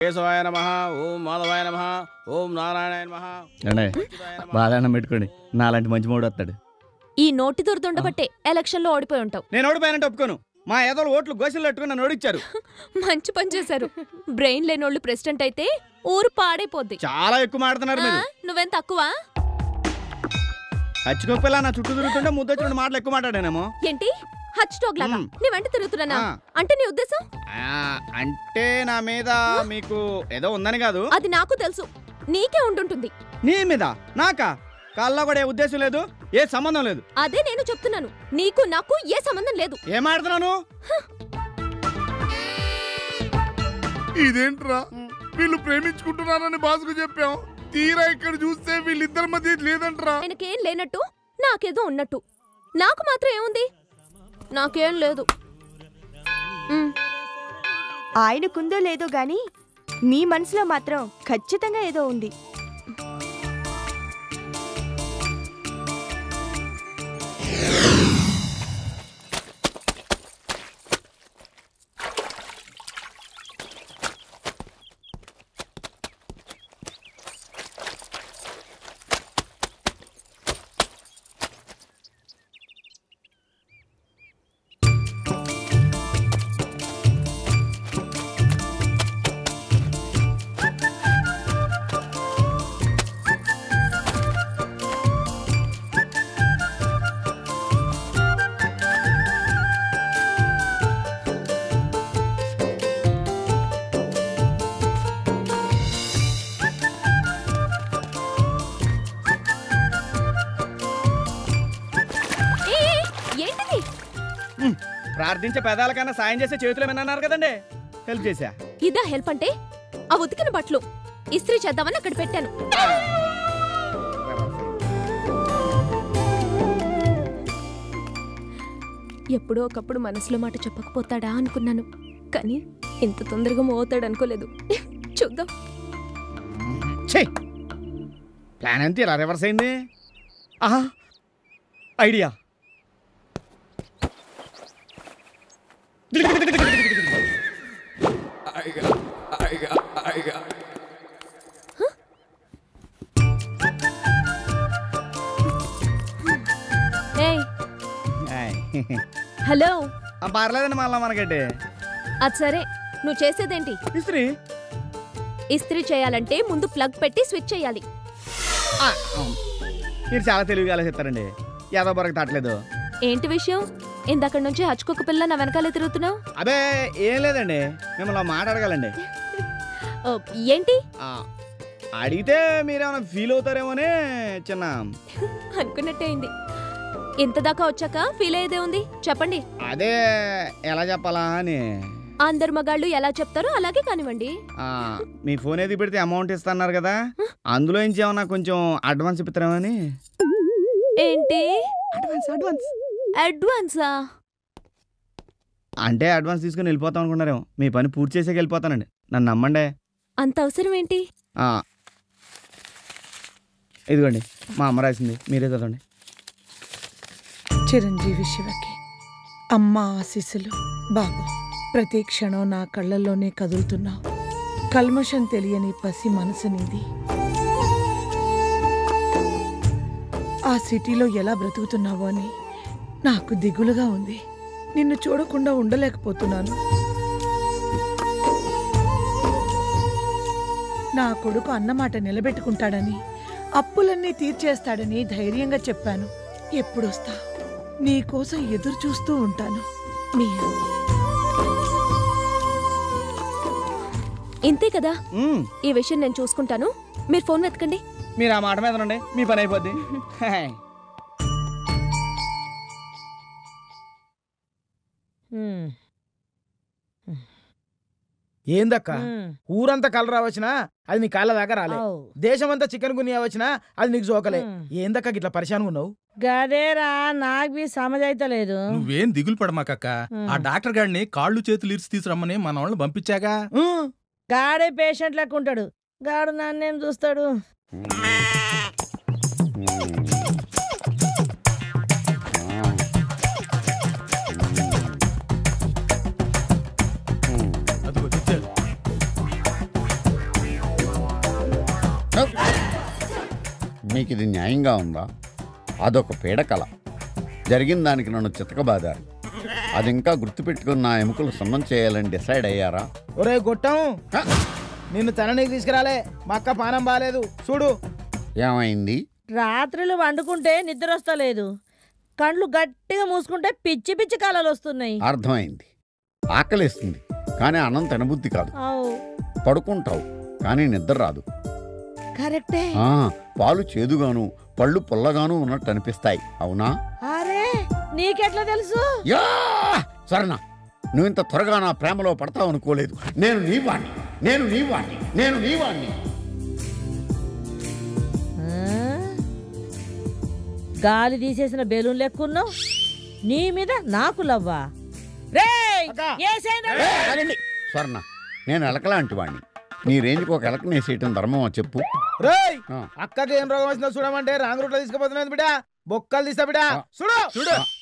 కేశవాయ నమ ఓం మాధవాయ నమ ఓం నారాయణాయ నమ అంటే బాగా అన్నం పెట్టుకోండి నాలాంటి మంచి మూడు వస్తాడు ఈ నోటి దురదుండబట్టే ఎలక్షన్ లో ఓడిపోయి ఉంటావు నేను ఓడిపోయానంటే ఒప్పుకోను మా ఏదో ఓట్లు గోసిలు పెట్టుకుని నన్ను ఓడిచ్చారు మంచి పని చేశారు బ్రెయిన్ లేనోళ్ళు ప్రెసిడెంట్ అయితే ఊరు పాడైపోద్ది చాలా ఎక్కువ మాడుతున్నారు ఆ, మీరు నువ్వేం తక్కువ హచ్చికొప్పిలా నా చుట్టూ తిరుగుతుంటే ముద్దొచ్చి రెండు మాటలు ఎక్కువ మాట్లాడానేమో ఏంటి హచ్ డాగ్ లాగా మ్. నీ వెంట తిరుగుతున్నానా ఆ. అంటే నీ ఉద్దేశం ఆ, అంటే నా మీద మీకు ఏదో ఉందని కాదు అది నాకు తెలుసు నీకే ఉండుంటుంది నీ మీద నాకా కాల్లో కూడా ఏ ఉద్దేశం లేదు ఏ సంబంధం లేదు అదే నేను చెప్తున్నాను నీకు నాకు ఏ సంబంధం లేదు ఏం ఆడుతున్నాను ఇదేంట్రా వీళ్ళు ప్రేమించుకుంటున్నారని బాసుకు చెప్పాం తీరా ఇక్కడ చూస్తే వీళ్ళిద్దరి మధ్య లేదంట్రా ఆయనకేం లేనట్టు నాకేదో ఉన్నట్టు నాకు మాత్రం ఏముంది నాకేం లేదు మ్, ఆయనకుందో లేదో గాని మీ మనసులో మాత్రం ఖచ్చితంగా ఏదో ఉంది ఏ, ఏ, ఏంటిది ప్రార్థించే పెదాలకన్నా సాయం చేసే చేతులు ఏమన్నారు కదండి హెల్ప్ చేశా ఇదా హెల్ప్ అంటే ఆ ఉతికిన బట్టలు ఇస్త్రీ చేద్దామని అక్కడ పెట్టాను ఎప్పుడో ఒకప్పుడు మనసులో మాట చెప్పకపోతాడా అనుకున్నాను కానీ ఇంత తొందరగా మోతాడు అనుకోలేదు చూద్దాం ఛీ ప్లాన్ అంతే ఇలా రివర్స్ అయింది ఆహా ఐడియా ఏయ్ ఆయ్. హలో ఆ, పర్లేదండి మళ్ళా మనకంటే అది సరే నువ్వు చేసేదేంటి ఇస్త్రీ ఇస్త్రీ చేయాలంటే ముందు ప్లగ్ పెట్టి స్విచ్ చేయాలి ఆ, అవును. మీరు చాలా తెలివిగా ఆలోచిస్తారండి యాదవ బొరకు తట్టలేదు ఏంటి విషయం ఇందక్కడి నుంచి హచ్చుకొక్క పిల్ల నా వెనకాలే తిరుగుతున్నావు అబే ఏం లేదండి మిమ్మల్ని మాట అడగాలండి ఓ, ఏంటి ఆ, అడిగితే మీరేమైనా ఫీల్ అవుతారేమోనే చిన్న అనుకున్నట్టే అయింది ఇంత దాకా వచ్చాక ఫీల్ అయ్యేదే ఉంది చెప్పండి అదే ఎలా చెప్పాలా అని అందరు మగాళ్ళు ఎలా చెప్తారో అలాగే కానివ్వండి ఆ, మీ ఫోన్ ఏది పెడితే అమౌంట్ ఇస్తున్నారు కదా అందులో నుంచి ఏమన్నా కొంచెం అడ్వాన్స్ ఇప్పుతారేమని ఏంటి అడ్వాన్స్ అడ్వాన్స్ అడ్వాన్సా అంటే అడ్వాన్స్ తీసుకుని వెళ్ళిపోతాం అనుకున్నారేమో మీ పని పూర్తి చేసాక వెళ్ళిపోతానండి నన్ను నమ్మండి అంత అవసరం ఏంటి ఆ, ఇదిగోండి మా అమ్మ రాసింది మీరే చదవండి చిరంజీవి శివకి అమ్మ ఆశీస్సులు బాబు ప్రతి క్షణం నా కళ్ళల్లోనే కదులుతున్నావు కల్మషం తెలియని పసి మనసు నీది ఆ సిటీలో ఎలా బ్రతుకుతున్నావో అని నాకు దిగులుగా ఉంది నిన్ను చూడకుండా ఉండలేకపోతున్నాను నా కొడుకు అన్నమాట నిలబెట్టుకుంటాడని అప్పులన్నీ తీర్చేస్తాడని ధైర్యంగా చెప్పాను ఎప్పుడొస్తా నీకోసం ఎదురు చూస్తూ ఉంటాను మీ అమ్మ. ఇంతే కదా మ్మ్. ఈ విషయం నేను చూసుకుంటాను మీరు ఫోన్ వెతకండి మీరు ఆ మాట మీద ఉండండి మీ పని అయిపోద్ది హాయ్. ఏందక్క ఊరంతా కలర్ రావచ్చినా అది నీ కాళ్ళ దాకా రాలే దేశమంతా చికెన్ గుని వచ్చినా అది నీకు జోకలే ఏందక్క గిట్లా పరిశాన్ ఉన్నావు గదేరా నాకు బి సమజైతలేదు నువ్వేం దిగులు పడమాకక్క ఆ డాక్టర్ గాడిని కాళ్ళు చేతులు ఇరిచి తీసురమ్మని మన వాళ్ళని పంపించాగా గాడే పేషెంట్ లెక్క ఉంటాడు గాడు నన్నేం చూస్తాడు అదిగో తెచ్చాడు మీకు ఇది న్యాయంగా ఉందా అదొక పీడకల జరిగిన దానికి నన్ను చితకబాదారు అది ఇంకా గుర్తుపెట్టుకుని నా ఎముకలు సున్నం చేయాలని డిసైడ్ అయ్యారా ఒరే గొట్టం నిన్ను తననీకి తీసుకురాలే మా అక్క పానం బాగాలేదు చూడు ఏమైంది రాత్రులు వండుకుంటే నిద్ర వస్తలేదు కండ్లు గట్టిగా మూసుకుంటే పిచ్చి పిచ్చి కళలు వస్తున్నాయి అర్థమైంది ఆకలిస్తుంది కానీ అన్నం తినబుద్ధి కాదు అవు పడుకుంటావు కానీ నిద్ర రాదు కరెక్టే ఆ, పాలు చేదుగాను పళ్ళు పుల్లగాను ఉన్నట్టు అనిపిస్తాయి అవునా అరే నీకెట్లా తెలుసు యా సరేనా నువ్వు ఇంత త్వరగా నా ప్రేమలో పడతావు అనుకోలేదు నేను నీ వాణ్ణి నేను నీ వాణ్ణి నేను నీ వాణ్ణి ఆ? గాలి తీసేసిన బెలూన్ లెక్కున్నావు నీ మీద నాకు లవ్వా రేయ్ ఏసేనా? ఆగండి. స్వర్ణ నేను ఎలకలాంటి వాణ్ణి నీ రేంజ్కి ఒక ఎలక నేసేయటం ధర్మమా చెప్పు రేయ్ ఆ. అక్కకి ఏం రోగం వచ్చిందో చూడమంటే రాంగ్ రూట్ లో తీసుకుపోతున్నది బిడ్డ బొక్కలు తీస్తా బిడ్డ ఆ. చూడు చూడు ఆ.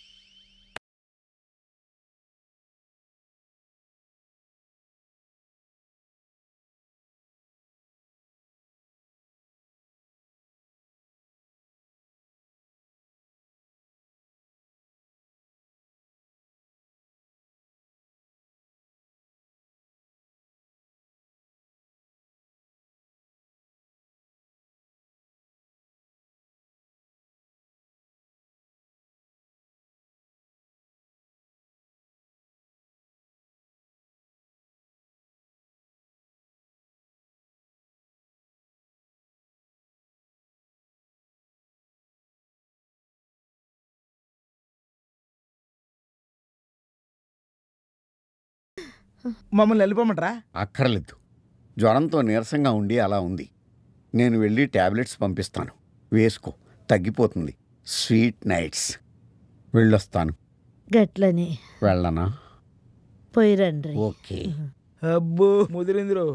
మమ్మల్ని వెళ్ళిపోమంటారా అక్కర్లేదు జ్వరంతో నీరసంగా ఉండి అలా ఉంది నేను వెళ్ళి టాబ్లెట్స్ పంపిస్తాను వేసుకో తగ్గిపోతుంది స్వీట్ నైట్స్ వెళ్ళొస్తాను గట్లని వెళ్ళనా పోయిరండ్రి ఓకే అబ్బో ముదిరిందిరో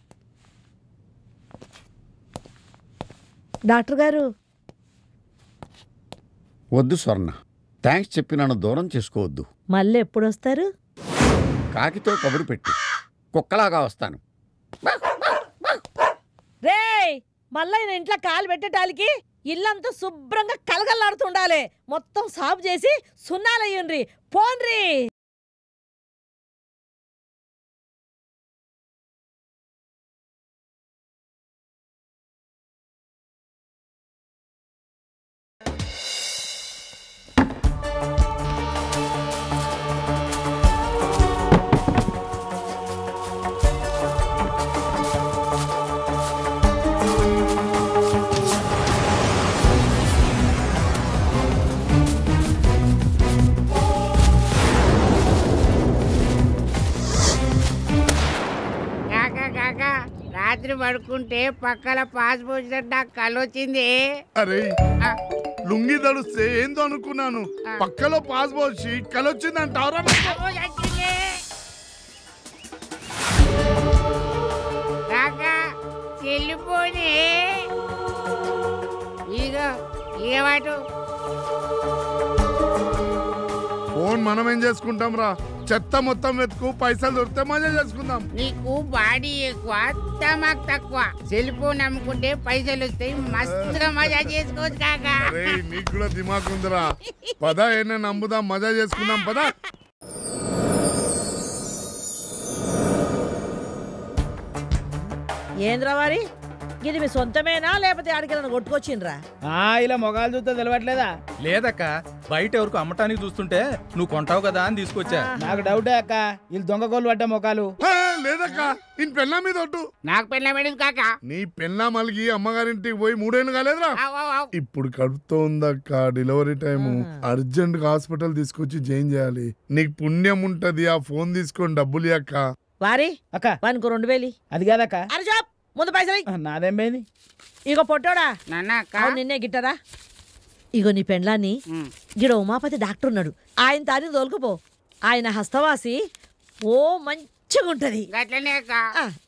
డాక్టర్ గారు వద్దు స్వర్ణ థ్యాంక్స్ చెప్పి నన్ను దూరం చేసుకోవద్దు మళ్ళీ ఎప్పుడు వస్తారు కాకితో కబురు పెట్టు కుక్కలాగా వస్తాను రేయ్ మళ్ళా ఈయన ఇంట్లో కాలు పెట్టేటానికి ఇల్లంతా శుభ్రంగా కలగల్లాడుతుండాలి మొత్తం సాఫ్ చేసి సున్నాలయ్యండ్రి పోన్రి కాక కాక రాత్రి పడుకుంటే పక్కల పాస్ పోసినట్టు నాకు కళ్ళు వచ్చింది అరే లుంగి తడుస్తే ఏందో అనుకున్నాను పక్కలో పాస్ పోసి కలొచ్చిందంటారా అమ్మో, చచ్చింది. కాక చెల్లిపోని ఇగో ఇక వాటు ఫోన్ మనం ఏం చేసుకుంటాం రా చెత్త మొత్తం వెతుకు పైసలు దొరికితే మజా చేసుకుందాం నీకు బాడీ ఎక్కువ తమాక్ తక్కువ సెల్ ఫోన్ అమ్ముకుంటే పైసలు వస్తాయి మస్తుగా మజా చేసుకోవచ్చు కాక అరే నీకు కూడా దిమాక్ ఉందిరా పద ఏమైనా నమ్ముదాం మజా చేసుకుందాం పద ఏంద్రా వారి ఇది మీ సొంతమేనా లేకపోతే ఆడికి కొట్టుకొచ్చిండ్రా ఆ ఇలా మొగాలు చూస్తే తెలియట్లేదా లేదక్క బయట ఎవరికి అమ్మటానికి చూస్తుంటే నువ్వు కొంటావు కదా అని తీసుకొచ్చా నాకు డౌటే అక్క వీళ్ళు దొంగ కోళ్ళు పడ్డ మొఖాలు ఆ, లేదక్క ఇన్ పెళ్ళా మీద ఒట్టు నాకు పెళ్ళ మెడదు కాక నీ పెళ్ళా మలిగి అమ్మగారింటికి పోయి మూడేళ్ళు కాలేదురా ఆవ్, ఆవ్, ఆవ్. ఇప్పుడు కడుపుతో ఉందక్క డెలివరీ టైము అర్జెంట్ గా హాస్పిటల్ తీసుకొచ్చి జాయిన్ చేయాలి నీకు పుణ్యం ఉంటది ఆ ఫోన్ తీసుకొని డబ్బులు అక్క వారి అక్క వానికి రెండు వేలి అది కాదక్క అరే జాబ్ ముందు పైసలు ఇయ్యి. నాదేం పోయింది ఇగో పొట్టోడా నాన్న అక్క అవును నిన్నే గిట్టరా ఇగో నీ పెండ్లాన్ని ఉమ్. గిడ ఉమాపతి డాక్టర్ ఉన్నాడు ఆయన తాని తోలుకుపో ఆయన హస్తవాసి ఓ మంచిగా ఉంటది గట్లనే అక్క ఆ,